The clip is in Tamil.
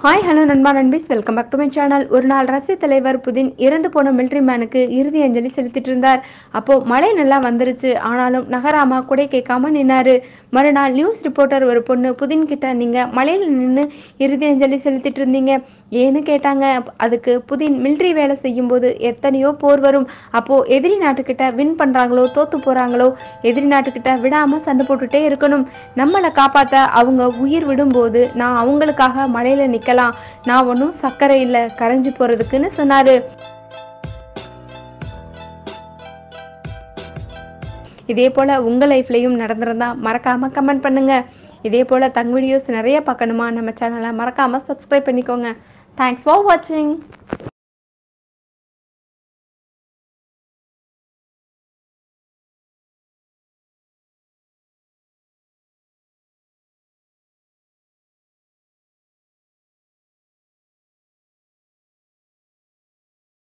ஹாய் ஹலோ நண்பா நண்பீஸ் welcome back to my channel ஒரு நாள் ரஷ்ய தலைவர் புதின் இறந்து போன மிலிட்ரி மேனுக்கு இறுதி அஞ்சலி செலுத்திட்டு இருந்தார் அப்போ மழை நல்லா வந்துருச்சு ஆனாலும் நகராம குடை கேட்காம நின்னாரு மறுநாள் நியூஸ் ரிப்போர்ட்டர் ஒரு பொண்ணு புதின் கிட்ட நீங்க மழையில நின்று இறுதி அஞ்சலி செலுத்திட்டு இருந்தீங்க ஏன்னு கேட்டாங்க அதுக்கு புதின் மிலிட்ரி வேலை செய்யும் போது எத்தனையோ போர் வரும் அப்போ எதிரி நாட்டுக்கிட்ட வின் பண்றாங்களோ தோத்து போறாங்களோ எதிரி நாட்டுக்கிட்ட விடாம சண்டை போட்டுட்டே இருக்கணும் நம்மளை காப்பாத்த அவங்க உயிர் விடும்போது நான் அவங்களுக்காக மழையில நிக்கலாம் நான் ஒன்றும் சர்க்கரை இல்லை கரைஞ்சு போறதுக்குன்னு சொன்னாரு இதே போல உங்க லைஃப்லயும் நடந்திருந்தா மறக்காம கமெண்ட் பண்ணுங்க இதே போல தங் வீடியோஸ் நிறைய பார்க்கணுமா நம்ம சேனலை மறக்காம சப்ஸ்கிரைப் பண்ணிக்கோங்க தேங்க்ஸ் ஃபார் வாட்சிங்